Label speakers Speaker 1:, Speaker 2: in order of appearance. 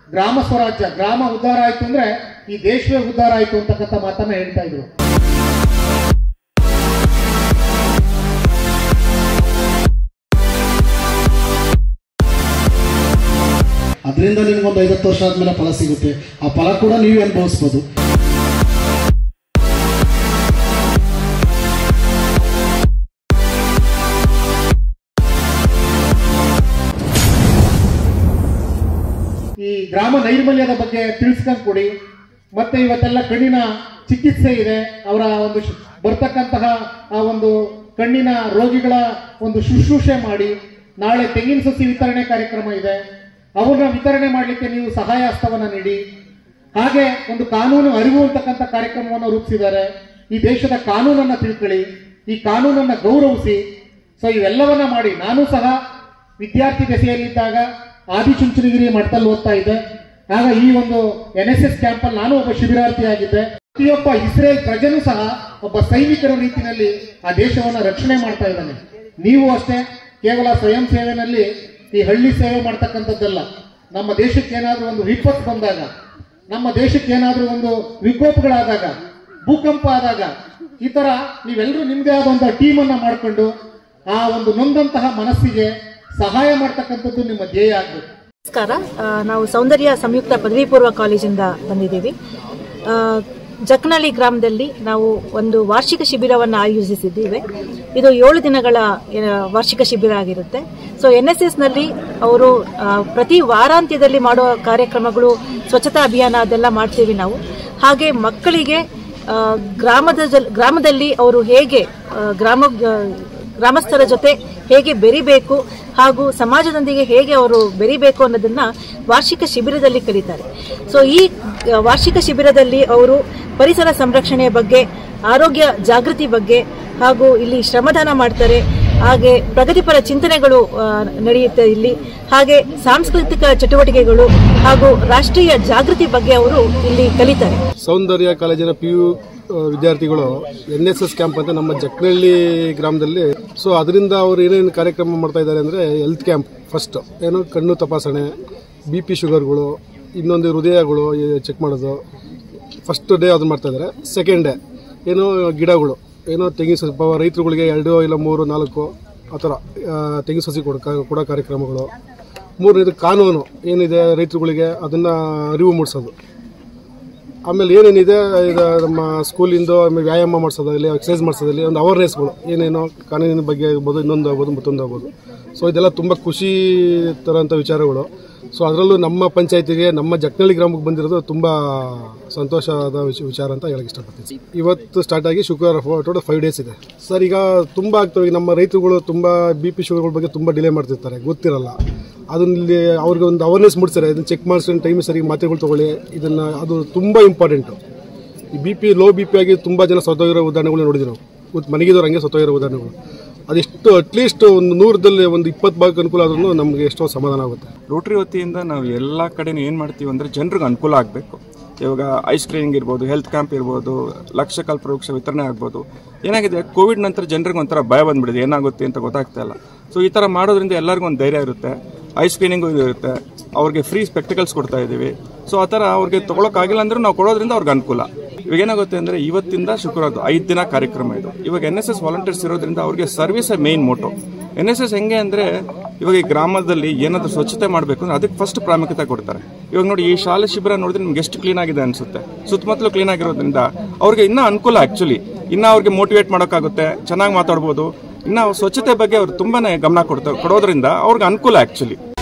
Speaker 1: ಗ್ರಾಮ ಸ್ವರಾಜ್ಯ ಗ್ರಾಮ ಉದ್ಧಾರ ಆಯ್ತು ಅಂದ್ರೆ ಈ ದೇಶವೇ ಉದ್ಧಾರ ಆಯ್ತು ಅಂತಕ್ಕಂಥ ಮಾತನ್ನ ಹೇಳ್ತಾ ಇದ್ರು
Speaker 2: ಅದರಿಂದ ನಿಮ್ಗೊಂದು ಐವತ್ತು ವರ್ಷ ಆದಮೇಲೆ ಫಲ ಸಿಗುತ್ತೆ ಆ ಫಲ ಕೂಡ ನೀವೇ ಅನುಭವಿಸ್ಬೋದು
Speaker 1: ಈ ಗ್ರಾಮ ನೈರ್ಮಲ್ಯದ ಬಗ್ಗೆ ತಿಳಿಸ್ಕೊಂಡು ಕೊಡಿ ಮತ್ತೆ ಇವತ್ತೆಲ್ಲ ಕಣ್ಣಿನ ಚಿಕಿತ್ಸೆ ಇದೆ ಅವರ ಒಂದು ಶ್- ಬರ್ತಕ್ಕಂತಹ ಆ ಒಂದು ಕಣ್ಣಿನ ರೋಗಿಗಳ ಒಂದು ಶುಶ್ರೂಷೆ ಮಾಡಿ ನಾಳೆ ತೆಂಗಿನ ಸಸಿ ವಿತರಣೆ ಕಾರ್ಯಕ್ರಮ ಇದೆ ಅವ್ರನ್ನ ವಿತರಣೆ ಮಾಡಲಿಕ್ಕೆ ನೀವು ಸಹಾಯ ಹಸ್ತವನ್ನ ನೀಡಿ ಹಾಗೆ ಒಂದು ಕಾನೂನು ಅರಿವು ಅಂತಕ್ಕಂಥ ಕಾರ್ಯಕ್ರಮವನ್ನು ರೂಪಿಸಿದ್ದಾರೆ ಈ ದೇಶದ ಕಾನೂನನ್ನ ತಿಳ್ಕೊಳ್ಳಿ ಈ ಕಾನೂನನ್ನ ಗೌರವಿಸಿ ಸೊ ಇವೆಲ್ಲವನ್ನ ಮಾಡಿ ನಾನು ಸಹ ವಿದ್ಯಾರ್ಥಿ ದಶೆಯಲ್ಲಿದ್ದಾಗ ಆದಿಚುಂಚನಗಿರಿ ಮಠದಲ್ಲಿ ಓದ್ತಾ ಇದ್ದೆ ಆಗ ಈ ಒಂದು ಎನ್ ಎಸ್ ಎಸ್ ಕ್ಯಾಂಪಲ್ಲಿ ನಾನು ಒಬ್ಬ ಶಿಬಿರಾರ್ಥಿಯಾಗಿದ್ದೆ ಪ್ರತಿಯೊಬ್ಬ ಇಸ್ರೇಲ್ ಪ್ರಜೆನೂ ಸಹ ಒಬ್ಬ ಸೈನಿಕರ ರೀತಿಯಲ್ಲಿ ಆ ದೇಶವನ್ನ ರಕ್ಷಣೆ ಮಾಡ್ತಾ ಇದ್ದಾನೆ ನೀವು ಅಷ್ಟೇ ಕೇವಲ ಸ್ವಯಂ ಸೇವೆನಲ್ಲಿ ಈ ಹಳ್ಳಿ ಸೇವೆ ಮಾಡ್ತಕ್ಕಂಥದ್ದಲ್ಲ ನಮ್ಮ ದೇಶಕ್ಕೆ ಏನಾದರೂ ಒಂದು ವಿಪತ್ತು ಬಂದಾಗ ನಮ್ಮ ದೇಶಕ್ಕೆ ಏನಾದರೂ ಒಂದು ವಿಕೋಪಗಳಾದಾಗ ಭೂಕಂಪ ಆದಾಗ ಈ ತರ ನೀವೆಲ್ಲರೂ ನಿಮ್ಮದೇ ಆದಂತಹ ಟೀಮ್ ಅನ್ನ ಮಾಡಿಕೊಂಡು ಆ ಒಂದು ನೊಂದಂತಹ ಮನಸ್ಸಿಗೆ ಸಹಾಯ ಮಾಡ್ತಕ್ಕಂಥದ್ದು ನಿಮ್ಮ ಧ್ಯೇಯ ಆಗ್ಬೇಕು
Speaker 3: ನಮಸ್ಕಾರ ಆ, ನಾವು ಸೌಂದರ್ಯ ಸಂಯುಕ್ತ ಪದವಿ ಪೂರ್ವ ಕಾಲೇಜಿಂದ ಬಂದಿದ್ದೀವಿ ಆ, ಜಕ್ನಳ್ಳಿ ಗ್ರಾಮದಲ್ಲಿ ನಾವು ಒಂದು ವಾರ್ಷಿಕ ಶಿಬಿರವನ್ನು ಆಯೋಜಿಸಿದ್ದೇವೆ ಇದು ಏಳು ದಿನಗಳ ಆ, ವಾರ್ಷಿಕ ಶಿಬಿರ ಆಗಿರುತ್ತೆ ಸೊ ಎನ್ ಎಸ್ ಎಸ್ನಲ್ಲಿ ಅವರು ಆ, ಪ್ರತಿ ವಾರಾಂತ್ಯದಲ್ಲಿ ಮಾಡುವ ಕಾರ್ಯಕ್ರಮಗಳು ಸ್ವಚ್ಛತಾ ಅಭಿಯಾನ ಅದೆಲ್ಲ ಮಾಡ್ತೀವಿ ನಾವು ಹಾಗೆ ಮಕ್ಕಳಿಗೆ ಆ, ಗ್ರಾಮದ ಜಲ್- ಗ್ರಾಮದಲ್ಲಿ ಅವರು ಹೇಗೆ ಆ, ಗ್ರಾಮ ಗ್ರಾಮಸ್ಥರ ಜೊತೆ ಹೇಗೆ ಬೆರಿಬೇಕು ಹಾಗೂ ಸಮಾಜದೊಂದಿಗೆ ಹೇಗೆ ಅವರು ಬೆರಿಬೇಕು ಅನ್ನೋದನ್ನ ವಾರ್ಷಿಕ ಶಿಬಿರದಲ್ಲಿ ಕಲಿತಾರೆ ಸೊ ಈ ಆ, ವಾರ್ಷಿಕ ಶಿಬಿರದಲ್ಲಿ ಅವರು ಪರಿಸರ ಸಂರಕ್ಷಣೆಯ ಬಗ್ಗೆ ಆರೋಗ್ಯ ಜಾಗೃತಿ ಬಗ್ಗೆ ಹಾಗೂ ಇಲ್ಲಿ ಶ್ರಮದಾನ ಮಾಡ್ತಾರೆ ಹಾಗೆ ಪ್ರಗತಿಪರ ಚಿಂತನೆಗಳು ಆ, ನಡೆಯುತ್ತೆ ಇಲ್ಲಿ ಹಾಗೆ ಸಾಂಸ್ಕೃತಿಕ ಚಟುವಟಿಕೆಗಳು ಹಾಗೂ ರಾಷ್ಟ್ರೀಯ ಜಾಗೃತಿ ಬಗ್ಗೆ ಅವರು ಇಲ್ಲಿ ಕಲಿತಾರೆ
Speaker 4: ಸೌಂದರ್ಯ ಕಾಲೇಜಿನ ಪಿ ಯು ವಿದ್ಯಾರ್ಥಿಗಳು ಎನ್ ಎಸ್ ಎಸ್ ಕ್ಯಾಂಪ್ ಅಂತ ನಮ್ಮ ಜಕ್ನಹಳ್ಳಿ ಗ್ರಾಮದಲ್ಲಿ ಸೊ ಅದರಿಂದ ಅವರು ಏನೇನು ಕಾರ್ಯಕ್ರಮ ಮಾಡ್ತಾ ಇದ್ದಾರೆ ಅಂದರೆ ಹೆಲ್ತ್ ಕ್ಯಾಂಪ್ ಫಸ್ಟ್ ಏನು ಕಣ್ಣು ತಪಾಸಣೆ ಬಿ ಪಿ ಶುಗರ್ಗಳು ಇನ್ನೊಂದು ಹೃದಯಗಳು ಚೆಕ್ ಮಾಡೋದು ಫಸ್ಟ್ ಡೇ ಅದನ್ನ ಮಾಡ್ತಾ ಇದ್ದಾರೆ ಸೆಕೆಂಡ್ ಡೇ ಏನು ಗಿಡಗಳು ಏನೋ ತೆಂಗಿನ ಸಸಿ ಪಾಪ ರೈತರುಗಳಿಗೆ ಎರಡು ಇಲ್ಲ ಮೂರು ನಾಲ್ಕು ಆ ಥರ ಆ, ತೆಂಗಿನ ಸಸಿ ಕೊಡ ಕೊಡೋ ಕಾರ್ಯಕ್ರಮಗಳು ಮೂರನೇದು ಕಾನೂನು ಏನಿದೆ ರೈತರುಗಳಿಗೆ ಅದನ್ನು ಅರಿವು ಮೂಡಿಸೋದು ಆಮೇಲೆ ಏನೇನಿದೆ ಇದು ನಮ್ಮ ಸ್ಕೂಲಿಂದ ಆಮೇಲೆ ವ್ಯಾಯಾಮ ಮಾಡಿಸೋದಾಗಲಿ ಎಕ್ಸಸೈಸ್ ಮಾಡಿಸೋದಾಗಲಿ ಒಂದು ಅವೇರ್ನೆಸ್ಗಳು ಏನೇನೋ ಕಾನೂನಿನ ಬಗ್ಗೆ ಆಗ್ಬೋದು ಇನ್ನೊಂದು ಆಗ್ಬೋದು ಮತ್ತೊಂದು ಆಗ್ಬೋದು ಸೊ ಇದೆಲ್ಲ ತುಂಬ ಖುಷಿ ತರೋಂಥ ವಿಚಾರಗಳು ಸೊ ಅದರಲ್ಲೂ ನಮ್ಮ ಪಂಚಾಯತಿಗೆ ನಮ್ಮ ಜಕ್ನಳ್ಳಿ ಗ್ರಾಮಕ್ಕೆ ಬಂದಿರೋದು ತುಂಬ ಸಂತೋಷದ ವಿಚ- ವಿಚಾರ ಅಂತ ಹೇಳಕ್ಕೆ ಇಷ್ಟಪಡ್ತೀನಿ ಇವತ್ತು ಸ್ಟಾರ್ಟ್ ಆಗಿ ಶುಕ್ರವಾರ ಟೋಟಲ್ ಫೈವ್ ಡೇಸ್ ಇದೆ ಸರ್ ಈಗ ತುಂಬ ಆಗ್ತವೆ ಈಗ ನಮ್ಮ ರೈತರುಗಳು ತುಂಬ ಬಿ ಪಿ ಶುಗರ್ಗಳ ಬಗ್ಗೆ ತುಂಬ ಡಿಲೇ ಮಾಡ್ತಿರ್ತಾರೆ ಗೊತ್ತಿರಲ್ಲ ಅದನ್ನ ಇಲ್ಲಿ ಅವ್ರಿಗೆ ಒಂದು ಅವೇರ್ನೆಸ್ ಮೂಡಿಸ್ತಾರೆ ಇದನ್ನ ಚೆಕ್ ಮಾಡಿಸ್ಕೊಂಡು ಟೈಮ್ ಸರಿಗೆ ಮಾತ್ರೆಗಳು ತಗೊಳ್ಳಿ ಇದನ್ನ ಅದು ತುಂಬ ಇಂಪಾರ್ಟೆಂಟು ಈ B P low B P ಆಗಿ ತುಂಬ ಜನ ಸತ್ತೋಗಿರೋ ಉದಾಹರಣೆಗಳು ನೋಡಿದ್ವಿ ನಾವು ಇವತ್ತು ಮನೆಗಿದವ್ರು ಹಂಗೆ ಸತ್ತೋಗಿರೋ ಉದಾಹರಣೆಗಳು ಅದೆಷ್ಟು ಅಟ್ಲೀಸ್ಟ್ ಒಂದು ನೂರದಲ್ಲಿ ಒಂದು ಇಪ್ಪತ್ತು ಭಾಗಕ್ಕೆ ಅನುಕೂಲ ಆದ್ರೂ ನಮಗೆ ಎಷ್ಟೋ ಸಮಾಧಾನ ಆಗುತ್ತೆ
Speaker 5: ರೋಟರಿ ವತಿಯಿಂದ ನಾವು ಎಲ್ಲ ಕಡೆನೂ ಏನು ಮಾಡ್ತೀವಿ ಅಂದರೆ ಜನರಿಗೆ ಅನುಕೂಲ ಆಗಬೇಕು ಇವಾಗ ಐಸ್ ಕ್ಲೀನಿಂಗ್ ಇರ್ಬೋದು ಹೆಲ್ತ್ ಕ್ಯಾಂಪ್ ಇರ್ಬೋದು ಲಕ್ಷ ಕಲ್ಪವೃಕ್ಷ ವಿತರಣೆ ಆಗ್ಬೋದು ಏನಾಗಿದೆ ಕೋವಿಡ್ ನಂತರ ಜನರಿಗೆ ಒಂಥರ ಭಯ ಬಂದ್ಬಿಡಿದೆ ಏನಾಗುತ್ತೆ ಅಂತ ಗೊತ್ತಾಗ್ತಾ ಇಲ್ಲ ಸೊ ಈ ಥರ ಮಾಡೋದ್ರಿಂದ ಎಲ್ಲರಿಗೂ ಒಂದು ಧೈರ್ಯ ಇರುತ್ತೆ ಐಸ್ ಕ್ಲೀನಿಂಗು ಇರುತ್ತೆ ಅವ್ರಿಗೆ ಫ್ರೀ ಸ್ಪೆಕ್ಟಿಕಲ್ಸ್ ಕೊಡ್ತಾ ಇದ್ದೀವಿ ಸೊ ಆ ಥರ ಅವ್ರಿಗೆ ತೊಗೊಳಕ್ಕಾಗಿಲ್ಲ ಅಂದ್ರೆ ನಾವು ಕೊಡೋದ್ರಿಂದ ಅವ್ರಿಗೆ ಅನುಕೂಲ ಇವಾಗ ಏನಾಗುತ್ತೆ ಅಂದರೆ ಇವತ್ತಿಂದ ಶುಕ್ರವಾರ ಐದು ದಿನ ಕಾರ್ಯಕ್ರಮ ಇದು ಇವಾಗ ಎನ್ ಎಸ್ ಎಸ್ ವಾಲಂಟಿಯರ್ಸ್ ಇರೋದ್ರಿಂದ ಅವ್ರಿಗೆ service main motto N S S ಹೆಂಗೆ ಅಂದರೆ ಇವಾಗ ಈ ಗ್ರಾಮದಲ್ಲಿ ಏನಾದರೂ ಸ್ವಚ್ಛತೆ ಮಾಡಬೇಕು ಅಂದ್ರೆ ಅದಕ್ಕೆ ಫಸ್ಟ್ ಪ್ರಾಮುಖ್ಯತೆ ಕೊಡ್ತಾರೆ ಇವಾಗ ನೋಡಿ ಈ ಶಾಲೆ ಶಿಬಿರ ನೋಡಿದ್ರೆ ನಿಮ್ಗೆ ಎಷ್ಟು ಕ್ಲೀನ್ ಆಗಿದೆ ಅನ್ಸುತ್ತೆ ಸುತ್ತಮುತ್ತಲು ಕ್ಲೀನ್ ಆಗಿರೋದ್ರಿಂದ ಅವ್ರಿಗೆ ಇನ್ನೂ ಅನುಕೂಲ ಆ್ಯಕ್ಚುಲಿ ಇನ್ನೂ ಅವ್ರಿಗೆ ಮೋಟಿವೇಟ್ ಮಾಡೋಕ್ಕಾಗುತ್ತೆ ಚೆನ್ನಾಗಿ ಮಾತಾಡ್ಬೋದು ಇನ್ನು ಸ್ವಚ್ಛತೆ ಬಗ್ಗೆ ಅವ್ರು ತುಂಬಾನೇ ಗಮನ ಕೊಡ್ತಾರೆ ಕೊಡೋದ್ರಿಂದ ಅವ್ರಿಗೆ ಅನುಕೂಲ ಆ್ಯಕ್ಚುಲಿ